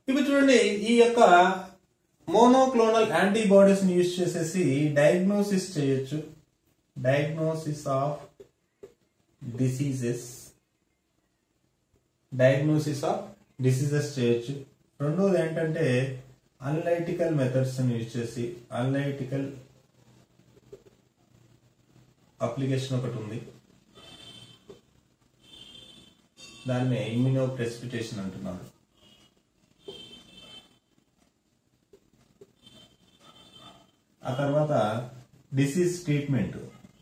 ఇప్పుడు చూడండి ఈ యొక్క మోనోక్లోనల్ యాంటీబాడీస్ ని యూజ్ చేసేసి డయాగ్నోసిస్ చేయొచ్చు diagnosis of diseases diagnosis of diseases చేయొచ్చు రెండోది ఏంటంటే అనలైటికల్ మెథడ్స్ యూజ్ చేసి అనలైటికల్ అప్లికేషన్ ఒకటి ఉంది దాన్ని ఇమ్యూనో ప్రెసిపిటేషన్ అంటున్నారు ఆ తర్వాత డిసీజ్ ట్రీట్మెంట్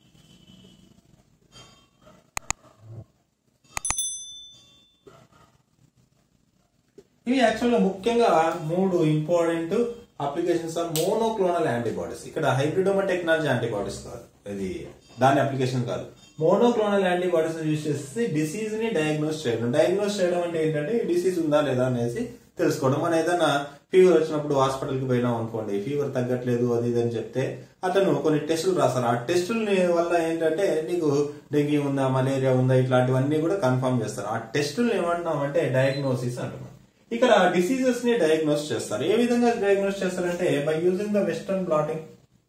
ఇవి యాక్చువల్గా ముఖ్యంగా మూడు important applications of monoclonal antibodies ఇక్కడ హైబ్రిడోమా టెక్నాలజీ యాంటీబాడీస్ కాదు ఇది దాని అప్లికేషన్ కాదు మోనోక్లోనల్ యాంటీబాడీస్ యూజ్ చేసి డిసీజ్ ని డయాగ్నోస్ చేయడం డయాగ్నోస్ చేయడం అంటే ఏంటంటే ఈ డిసీజ్ ఉందా లేదా అనేసి తెలుసుకోవడం మనం ఏదైనా ఫీవర్ వచ్చినప్పుడు హాస్పిటల్ కి పోయినాం అనుకోండి ఫీవర్ తగ్గట్లేదు అది ఇది అని చెప్తే అతను కొన్ని టెస్టులు రాస్తారు ఆ టెస్టుల వల్ల ఏంటంటే నీకు డెంగ్యూ ఉందా మలేరియా ఉందా ఇట్లాంటివన్నీ కూడా కన్ఫర్మ్ చేస్తారు ఆ టెస్టులు ఏమంటున్నాం అంటే డయాగ్నోసిస్ అంటున్నాం ఇక్కడ డిసీజెస్ ని డయాగ్నోస్ చేస్తారు ఏ విధంగా డయాగ్నోస్ చేస్తారంటే by using the western blotting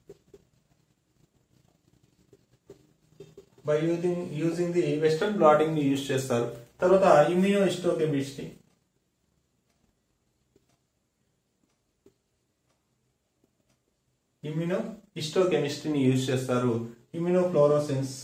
by using using the western blotting ని యూజ్ చేస్తారు తర్వాత ఇమ్యూనో హిస్టోకెమిస్ట్రీ ఇమ్యూనో హిస్టోకెమిస్ట్రీని యూజ్ చేస్తారు immunofluorescence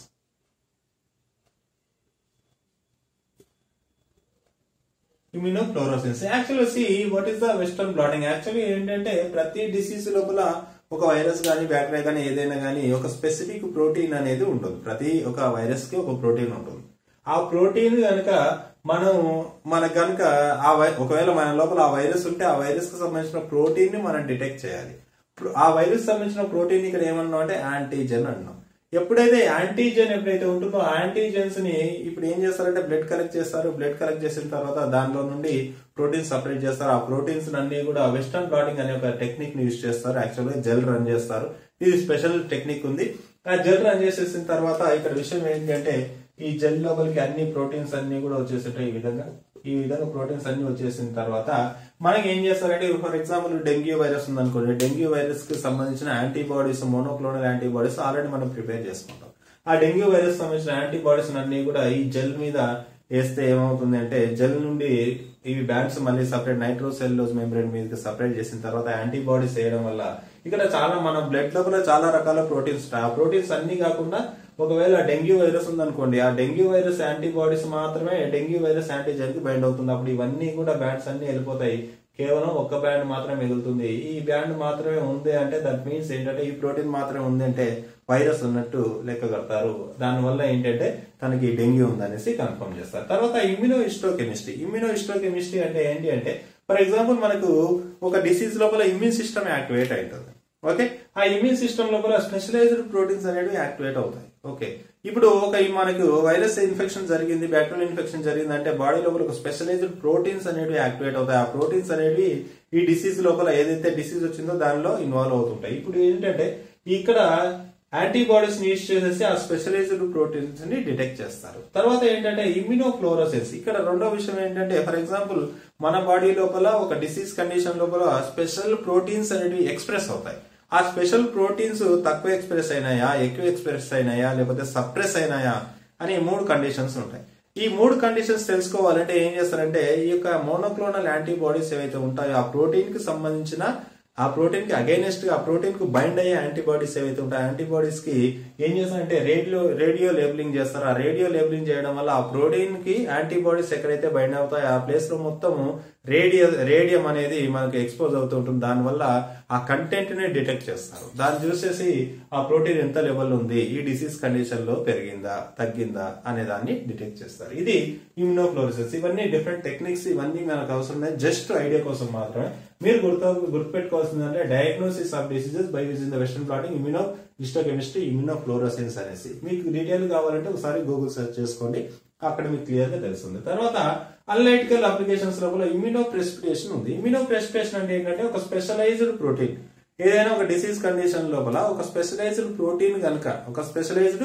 immunofluorescence actual see what is the western blotting actually ఏంటంటే ప్రతి డిసీజ్ లోపల ఒక వైరస్ కానీ బ్యాక్టీరియా కానీ ఏదైనా కానీ ఒక స్పెసిఫిక్ ప్రోటీన్ అనేది ఉంటుంది ప్రతి ఒక వైరస్ కి ఒక ప్రోటీన్ ఉంటుంది ఆ ప్రోటీన్ కనుక మనం మనకు కనుక ఆ వై- ఒకవేళ మన లోపల ఆ వైరస్ ఉంటే ఆ వైరస్ కి సంబంధించిన ప్రోటీన్ ని మనం డిటెక్ట్ చేయాలి ఇప్పుడు ఆ వైరస్ సంబంధించిన ప్రోటీన్ ఇక్కడ ఏమన్నాం అంటే యాంటీజెన్ అన్నాం ఎప్పుడైతే యాంటీజెన్ ఎప్పుడైతే ఉంటుందో ఆ యాంటీజెన్స్ ని ఇప్పుడు ఏం చేస్తారంటే బ్లడ్ కలెక్ట్ చేస్తారు బ్లడ్ కలెక్ట్ చేసిన తర్వాత దానిలో నుండి ప్రోటీన్స్ సపరేట్ చేస్తారు ఆ ప్రోటీన్స్ అన్ని కూడా వెస్టర్న్ బ్లాటింగ్ అనే ఒక టెక్నిక్ ని యూజ్ చేస్తారు యాక్చువల్గా జెల్ రన్ చేస్తారు ఇది స్పెషల్ టెక్నిక్ ఉంది ఆ జెల్ రన్ చేసేసిన తర్వాత ఇక్కడ విషయం ఏంటంటే ఈ జెల్ లోపలికి అన్ని ప్రోటీన్స్ అన్ని కూడా వచ్చేసేటాయి ఈ విధంగా ఈ విధంగా ప్రోటీన్స్ అన్ని వచ్చేసిన తర్వాత మనకి ఏం చేస్తారంటే ఫర్ ఎగ్జాంపుల్ డెంగ్యూ వైరస్ ఉందనుకోండి డెంగ్యూ వైరస్ కి సంబంధించిన యాంటీబాడీస్ మోనోక్లోనల్ యాంటీబాడీస్ ఆల్రెడీ మనం ప్రిపేర్ చేసుకుంటాం ఆ డెంగ్యూ వైరస్ సంబంధించిన యాంటీబాడీస్ అన్ని కూడా ఈ జెల్ మీద వేస్తే ఏమవుతుంది అంటే జెల్ నుండి ఇవి బ్యాండ్స్ మళ్ళీ సపరేట్ నైట్రోసెల్లోజ్ మెంబ్రేన్ మీదకి సపరేట్ చేసిన తర్వాత యాంటీబాడీస్ వేయడం వల్ల ఇక్కడ చాలా మన బ్లడ్ లో కూడా చాలా రకాల ప్రోటీన్స్ ఉంటాయి ఆ ప్రోటీన్స్ అన్ని కాకుండా ఒకవేళ డెంగ్యూ వైరస్ ఉందనుకోండి ఆ డెంగ్యూ వైరస్ యాంటీబాడీస్ మాత్రమే డెంగ్యూ వైరస్ యాంటీజెన్ కి బైండ్ అవుతుంది అప్పుడు ఇవన్నీ కూడా బ్యాండ్స్ అన్ని వెళ్ళిపోతాయి కేవలం ఒక్క బ్యాండ్ మాత్రమే మిగులుతుంది ఈ బ్యాండ్ మాత్రమే ఉంది అంటే దట్ మీన్స్ ఏంటంటే ఈ ప్రోటీన్ మాత్రమే ఉంది అంటే వైరస్ ఉన్నట్టు లెక్క కడతారు దానివల్ల ఏంటంటే తనకి డెంగ్యూ ఉందనేసి కన్ఫర్మ్ చేస్తారు తర్వాత ఇమ్యూనో హిస్టోకెమిస్ట్రీ ఇమ్యూనో హిస్టోకెమిస్ట్రీ అంటే ఏంటి అంటే ఫర్ ఎగ్జాంపుల్ మనకు ఒక డిసీజ్ లోపల ఇమ్యూన్ సిస్టమ్ యాక్టివేట్ అవుతుంది ఓకే ఆ ఇమ్యూన్ సిస్టమ్ లోపల స్పెషలైజ్డ్ ప్రోటీన్స్ అనేవి యాక్టివేట్ అవుతాయి ఓకే ఇప్పుడు ఒక ఈ మనకు వైరస్ ఇన్ఫెక్షన్ జరిగింది బ్యాక్టీరియల్ ఇన్ఫెక్షన్ జరిగింది అంటే బాడీ లోపల ఒక స్పెషలైజ్డ్ ప్రోటీన్స్ అనేవి యాక్టివేట్ అవుతాయి ఆ ప్రోటీన్స్ అనేవి ఈ డిసీజ్ లోపల ఏదైతే డిసీజ్ వచ్చిందో దానిలో ఇన్వాల్వ్ అవుతుంటాయి ఇప్పుడు ఏంటంటే ఇక్కడ యాంటీబాడీస్ ని యూజ్ చేసేసి ఆ స్పెషలైజ్డ్ ప్రోటీన్స్ ని డిటెక్ట్ చేస్తారు తర్వాత ఏంటంటే ఇమ్యూనోఫ్లోరోసెన్స్ ఇక్కడ రెండో విషయం ఏంటంటే ఫర్ ఎగ్జాంపుల్ మన బాడీ లోపల ఒక డిసీజ్ కండిషన్ లోపల స్పెషల్ ప్రోటీన్స్ అనేవి ఎక్స్ప్రెస్ అవుతాయి ఆ స్పెషల్ ప్రోటీన్స్ తక్కువ ఎక్స్ప్రెస్ అయినాయా ఎక్కువ ఎక్స్ప్రెస్ అయినాయా లేకపోతే సప్రెస్ అయినాయా అనే మూడు కండిషన్స్ ఉంటాయి ఈ మూడు కండిషన్స్ తెలుసుకోవాలంటే ఏం చేస్తారంటే ఈ యొక్క మోనోక్లోనల్ యాంటీబాడీస్ ఏవైతే ఉంటాయో ఆ ప్రోటీన్ కి సంబంధించిన ఆ ప్రోటీన్ కి అగైనెస్ట్ గా ఆ ప్రోటీన్ కు బైండ్ అయ్యే యాంటీబాడీస్ ఏవైతే ఉంటాయో యాంటీబాడీస్ కి ఏం చేస్తారంటే రేడియో రేడియో లేబులింగ్ చేస్తారు ఆ రేడియో లేబులింగ్ చేయడం వల్ల ఆ ప్రోటీన్ కి యాంటీబాడీస్ ఎక్కడైతే బైండ్ అవుతాయో ఆ ప్లేస్ లో మొత్తం రేడియో రేడియం అనేది మనకి ఎక్స్పోజ్ అవుతూ ఉంటుంది దానివల్ల ఆ కంటెంట్ ని డిటెక్ట్ చేస్తారు దాన్ని చూసేసి ఆ ప్రోటీన్ ఎంత లెవెల్ ఉంది ఈ డిసీజ్ కండిషన్ లో పెరిగిందా తగ్గిందా అనే దాన్ని డిటెక్ట్ చేస్తారు ఇది ఇమ్యూనోఫ్లోరిసెస్ ఇవన్నీ డిఫరెంట్ టెక్నిక్స్ ఇవన్నీ మనకు అవసరం లేదు జస్ట్ ఐడియా కోసం మాత్రమే మీరు గుర్తు గుర్తుపెట్టుకోవాల్సింది అంటే diagnosis of diseases by using the western blotting immunohistochemistry immunofluorescence అనేసి మీకు డీటెయిల్ కావాలంటే ఒకసారి గూగుల్ సెర్చ్ చేసుకోండి అక్కడ మీకు క్లియర్ గా తెలుస్తుంది తర్వాత అనలైటికల్ అప్లికేషన్స్ లోపల ఇమ్యూనో ప్రెసిపిటేషన్ ఉంది ఇమ్యూనో ప్రెసిపిటేషన్ అంటే ఏంటంటే ఒక స్పెషలైజ్డ్ ప్రోటీన్ ఏదైనా ఒక డిసీజ్ కండిషన్ లోపల ఒక స్పెషలైజ్డ్ ప్రోటీన్ కనుక ఒక స్పెషలైజ్డ్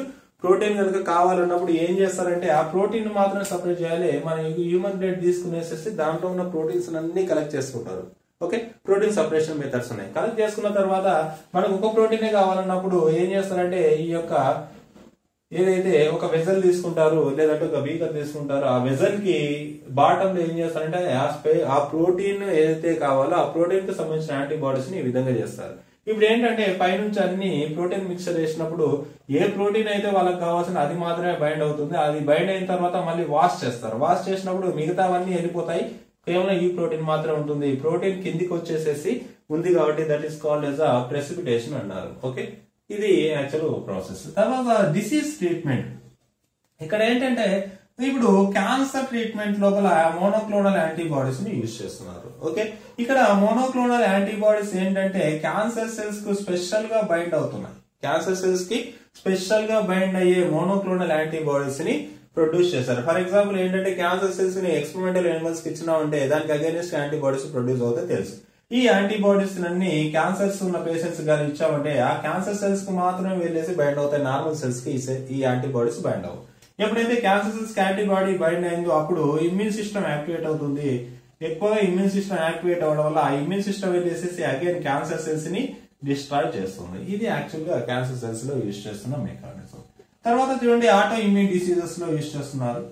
ప్రోటీన్ కనుక కావాలన్నప్పుడు ఏం చేస్తారంటే ఆ ప్రోటీన్ మాత్రమే సపరేట్ చేయాలి మన హ్యూమన్ బ్లడ్ తీసుకునేసేసి దాంట్లో ఉన్న ప్రోటీన్స్ అన్ని కలెక్ట్ చేసుకుంటారు ఓకే ప్రోటీన్ సపరేషన్ మెథడ్స్ ఉన్నాయి కలెక్ట్ చేసుకున్న తర్వాత మనకు ఒక ప్రోటీనే కావాలన్నప్పుడు ఏం చేస్తారంటే ఈ యొక్క ఏదైతే ఒక వెజల్ తీసుకుంటారు లేదంటే ఒక బీకర్ తీసుకుంటారు ఆ వెజల్ కి బాటమ్ లో ఏం చేస్తారంటే ఆ స్పే ఆ ప్రోటీన్ ఏదైతే కావాలో ఆ ప్రోటీన్ కి సంబంధించిన యాంటీబాడీస్ ని ఈ విధంగా చేస్తారు ఇప్పుడు ఏంటంటే పైనుంచి అన్ని ప్రోటీన్ మిక్చర్ చేసినప్పుడు ఏ ప్రోటీన్ అయితే వాళ్ళకి కావాల్సిన అది మాత్రమే బైండ్ అవుతుంది అది బైండ్ అయిన తర్వాత మళ్ళీ వాష్ చేస్తారు వాష్ చేసినప్పుడు మిగతావన్నీ వెళ్ళిపోతాయి కేవలం ఈ ప్రోటీన్ మాత్రం ఉంటుంది ఈ ప్రోటీన్ కిందికి వచ్చేసేసి ఉంది కాబట్టి that is called as a precipitation అన్నారు ఓకే ఇది యాక్చువల్ ప్రాసెస్ తర్వాత డిసీజ్ ట్రీట్మెంట్ ఇక్కడ ఏంటంటే ఇప్పుడు క్యాన్సర్ ట్రీట్మెంట్ లోపల మోనోక్లోనల్ యాంటీబాడీస్ ని యూజ్ చేస్తున్నారు ఓకే ఇక్కడ మోనోక్లోనల్ యాంటీబాడీస్ ఏంటంటే క్యాన్సర్ సెల్స్ కు స్పెషల్ గా బైండ్ అవుతున్నాయి క్యాన్సర్ సెల్స్ కి స్పెషల్ గా బైండ్ అయ్యే మోనోక్లోనల్ యాంటీబాడీస్ ని ప్రొడ్యూస్ చేశారు ఫర్ ఎగ్జాంపుల్ ఏంటంటే క్యాన్సర్ సెల్స్ ని ఎక్స్పెరిమెంటల్ ఎనిమల్స్ కి ఇచ్చినామంటే దానికి అగేనిస్ట్ యాంటీబాడీస్ ప్రొడ్యూస్ అవుతాయి తెలుసు ఈ యాంటీబాడీస్ అన్ని క్యాన్సర్స్ ఉన్న పేషెంట్స్ కానీ ఇచ్చామంటే ఆ క్యాన్సర్ సెల్స్ కు మాత్రమే వెళ్ళేసి బైండ్ అవుతాయి నార్మల్ సెల్స్ కి ఈ సె- ఈ యాంటీబాడీస్ బైండ్ అవ్వవు ఎప్పుడైతే క్యాన్సర్ సెల్స్ యాంటీబాడీ బైండ్ అయిందో అప్పుడు ఇమ్యూన్ సిస్టమ్ యాక్టివేట్ అవుతుంది ఎక్కువగా ఇమ్యూన్ సిస్టమ్ యాక్టివేట్ అవ్వడం వల్ల ఆ ఇమ్యూన్ సిస్టమ్ వెళ్ళేసేసి అగైన్ క్యాన్సర్ సెల్స్ ని డిస్ట్రాయ్ చేస్తుంది ఇది యాక్చువల్ గా క్యాన్సర్ సెల్స్ లో యూజ్ చేస్తున్న మెకానిజం తర్వాత చూడండి ఆటో ఇమ్యూన్ డిసీజెస్ లో యూజ్ చేస్తున్నారు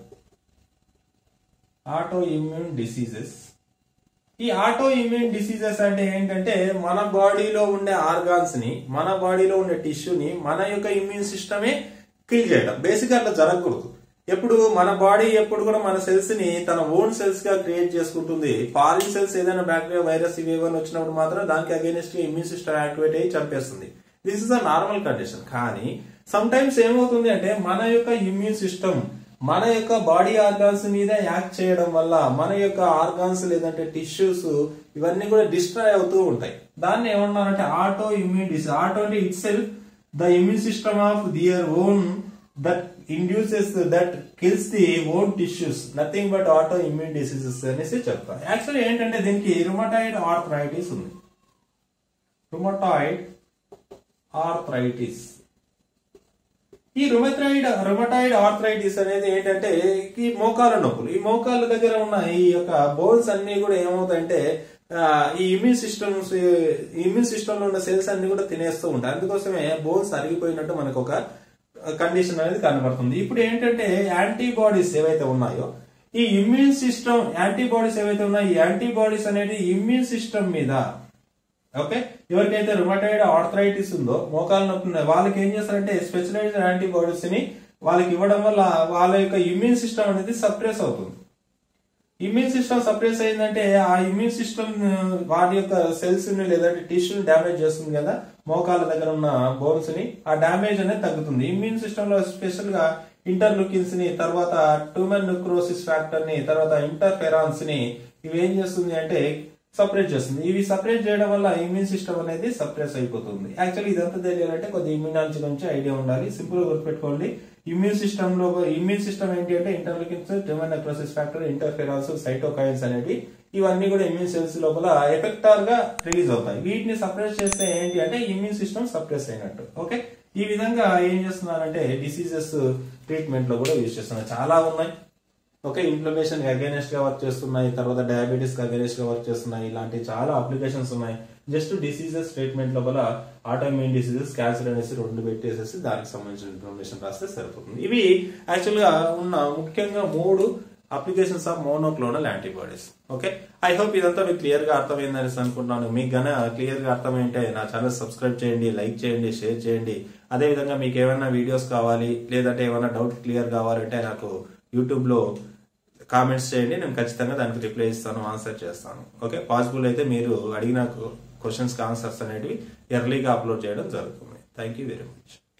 ఆటో ఇమ్యూన్ డిసీజెస్ ఈ ఆటో ఇమ్యూన్ డిసీజెస్ అంటే ఏంటంటే మన బాడీలో ఉండే ఆర్గాన్స్ ని మన బాడీలో ఉండే టిష్యూని మన యొక్క ఇమ్యూన్ సిస్టమే కిల్ చేయడం బేసిక్ అట్లా జరగకూడదు ఎప్పుడు మన బాడీ ఎప్పుడు కూడా మన సెల్స్ ని తన ఓన్ సెల్స్ గా క్రియేట్ చేసుకుంటుంది ఫారిన్ సెల్స్ ఏదైనా బ్యాక్టీరియా వైరస్ ఇవి ఏమైనా వచ్చినప్పుడు మాత్రం దానికి అగేనిస్ట్ గా ఇమ్యూన్ సిస్టమ్ యాక్టివేట్ అయ్యి చంపేస్తుంది this is a normal condition కానీ సమ్ టైమ్స్ ఏమవుతుంది అంటే మన యొక్క ఇమ్యూన్ సిస్టమ్ మన యొక్క బాడీ ఆర్గాన్స్ మీద యాక్ట్ చేయడం వల్ల మన యొక్క ఆర్గాన్స్ లేదంటే టిష్యూస్ ఇవన్నీ కూడా డిస్ట్రాయ్ అవుతూ ఉంటాయి దాన్ని ఏమన్నారంటే ఆటో ఇమ్యూన్ డిసీజ్ ఆటో అంటే itself the immune system of their own that induces that kills the own tissues nothing but autoimmune diseases అనేసి చెప్తారు యాక్చువల్లీ ఏంటంటే దీనికి రుమటాయిడ్ ఆర్థరైటిస్ ఉంది రుమటాయిడ్ ఆర్థరైటిస్ ఈ రుమటాయిడ్ రుమటాయిడ్ ఆర్థరైటిస్ అనేది ఏంటంటే ఈ మోకాల నొప్పులు ఈ మోకాళ్ళ దగ్గర ఉన్న ఈ యొక్క బోన్స్ అన్ని కూడా ఏమవుతాయంటే ఆ, ఈ ఇమ్యూన్ సిస్టమ్స్ ఇమ్యూన్ సిస్టమ్ లో ఉన్న సెల్స్ అన్ని కూడా తినేస్తూ ఉంటాయి అందుకోసమే బోన్స్ అరిగిపోయినట్టు మనకు ఒక కండిషన్ అనేది కనబడుతుంది ఇప్పుడు ఏంటంటే యాంటీబాడీస్ ఏవైతే ఉన్నాయో ఈ ఇమ్యూన్ సిస్టమ్ యాంటీబాడీస్ ఏవైతే ఉన్నాయో ఈ యాంటీబాడీస్ అనేది ఇమ్యూన్ సిస్టమ్ మీద ఓకే ఎవరికైతే రుమటైడ్ ఆర్థరైటిస్ ఉందో మోకాలు నొప్పి ఉన్నాయి వాళ్ళకి ఏం చేస్తారంటే స్పెషలైజ్డ్ యాంటీబాడీస్ ని వాళ్ళకి ఇవ్వడం వల్ల వాళ్ళ యొక్క ఇమ్యూన్ సిస్టమ్ అనేది సప్రెస్ అవుతుంది ఇమ్యూన్ సిస్టమ్ సప్రెస్ అయిందంటే ఆ ఇమ్యూన్ సిస్టమ్ వాటి యొక్క సెల్స్ ని లేదంటే టిష్యూని డ్యామేజ్ చేస్తుంది కదా మోకాల దగ్గర ఉన్న బోన్స్ ని ఆ డ్యామేజ్ అనేది తగ్గుతుంది ఇమ్యూన్ సిస్టమ్ లో స్పెషల్ గా ఇంటర్లుకిన్స్ ని తర్వాత ట్యూమర్ న్యూక్రోసిస్ ఫ్యాక్టర్ ని తర్వాత ఇంటర్ఫెరాన్స్ ని ఇవి ఏం చేస్తుంది అంటే సపరేట్ చేస్తుంది ఇవి సపరేట్ చేయడం వల్ల ఇమ్యూన్ సిస్టమ్ అనేది సప్రెస్ అయిపోతుంది యాక్చువల్లీ ఇదంతా తెలియాలంటే కొద్దిగా ఇమ్యూనాలజీ గురించి ఐడియా ఉండాలి సింపుల్ గా గుర్తుపెట్టుకోండి ఇమ్యూన్ సిస్టమ్ లో ఇమ్యూన్ సిస్టమ్ ఏంటి అంటే interleukins tumor necrosis factor interferons cytokines అనేవి ఇవన్నీ కూడా ఇమ్యూన్ సెల్స్ లోపల ఎఫెక్టార్ గా రిలీజ్ అవుతాయి వీటిని సప్రెస్ చేస్తే ఏంటి అంటే ఇమ్యూన్ సిస్టమ్ సప్రెస్ అయినట్టు ఓకే ఈ విధంగా ఏం చేస్తున్నారంటే డిసీజెస్ ట్రీట్మెంట్ లో కూడా యూజ్ చేస్తున్నారు చాలా ఉన్నాయి ఓకే ఇన్ఫ్లమేషన్ అగేనెస్ట్ గా వర్క్ చేస్తున్నాయి తర్వాత డయాబెటీస్ అగేనెస్ట్ గా వర్క్ చేస్తున్నాయి ఇలాంటి చాలా అప్లికేషన్స్ ఉన్నాయి జస్ట్ డిసీజెస్ ట్రీట్మెంట్ లోపల ఆటోఇమ్యూన్ డిసీజెస్ క్యాన్సర్ అనేసి రెండు పెట్టేసేసి దానికి సంబంధించిన ఇన్ఫర్మేషన్ రాస్తే సరిపోతుంది ఇవి యాక్చువల్ గా ఉన్న ముఖ్యంగా మూడు applications of monoclonal antibodies okay I hope ఇదంతా మీకు క్లియర్ గా అర్థమైందని అనుకుంటున్నాను మీకు గన క్లియర్ గా అర్థమైంటే నా ఛానల్ సబ్స్క్రైబ్ చేయండి లైక్ చేయండి షేర్ చేయండి అదే విధంగా మీకు ఏమైనా వీడియోస్ కావాలి లేదంటే ఏమైనా డౌట్ క్లియర్ కావాలంటే నాకు యూట్యూబ్ లో కామెంట్స్ చేయండి నేను ఖచ్చితంగా దానికి రిప్లై ఇస్తాను ఆన్సర్ చేస్తాను ఓకే పాసిబుల్ అయితే మీరు అడిగిన క్వశ్చన్స్ ఆన్సర్స్ అనేటివి ఎర్లీగా అప్లోడ్ చేయడం జరుగుతుంది థ్యాంక్ యూ వెరీ మచ్